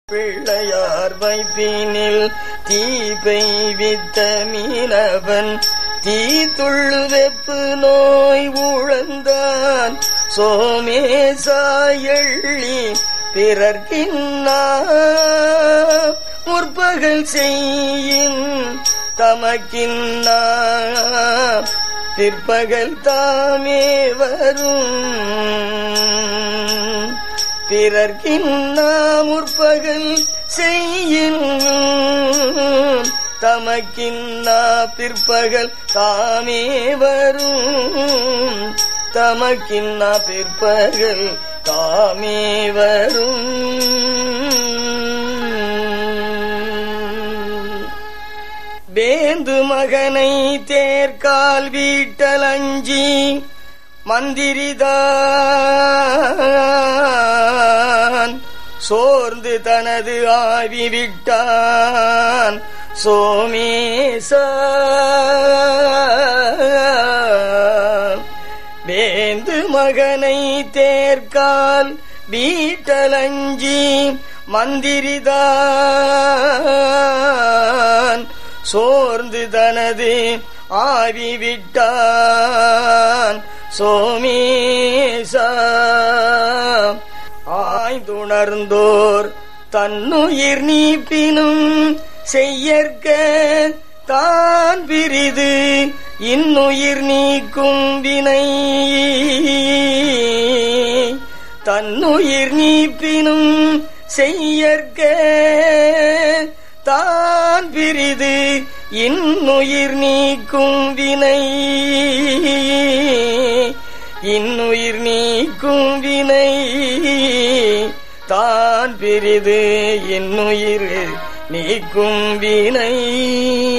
பிள்ளையார் வைப்பினில் தீ பெய்வித்த மீனவன் தீ துள்ளு வெப்பு நோய் உழந்தான் சோமேசாயள்ளி பிறர்க்கின்னா முற்பகல் செய்யின் தமக்கின்னா பிற்பகல் தாமே வரும் பிறர்க்கின்னா முற்பகல் செய்யின் தமக்கின்னா பிற்பகல் தாமே வரும் தமக்கின்னா பிற்பகல் தாமே வரும் வேந்து மகனை தேர்கால் வீட்டலஞ்சி மந்திரிதான் சோர்ந்து தனது ஆவி விட்டான் சோமேச வேந்து மகனை தேர்கால் வீட்டலஞ்சி மந்திரிதான் சோர்ந்து தனது ஆவி விட்டான் சோமேசா ஆய்ந்துணர்ந்தோர் தன்னுயிர் நீப்பினும் செய்யற்க தான் பிரிது இன்னுயிர் நீக்கும் வினை தன்னுயிர் நீப்பினும் செய்யற்க தான் பிரிது இன்னுயிர் நீக்கும் வினை இன்னுயிர் நீக்கும் வினை தான் பிரிது இன்னுயிர் நீக்கும் வினை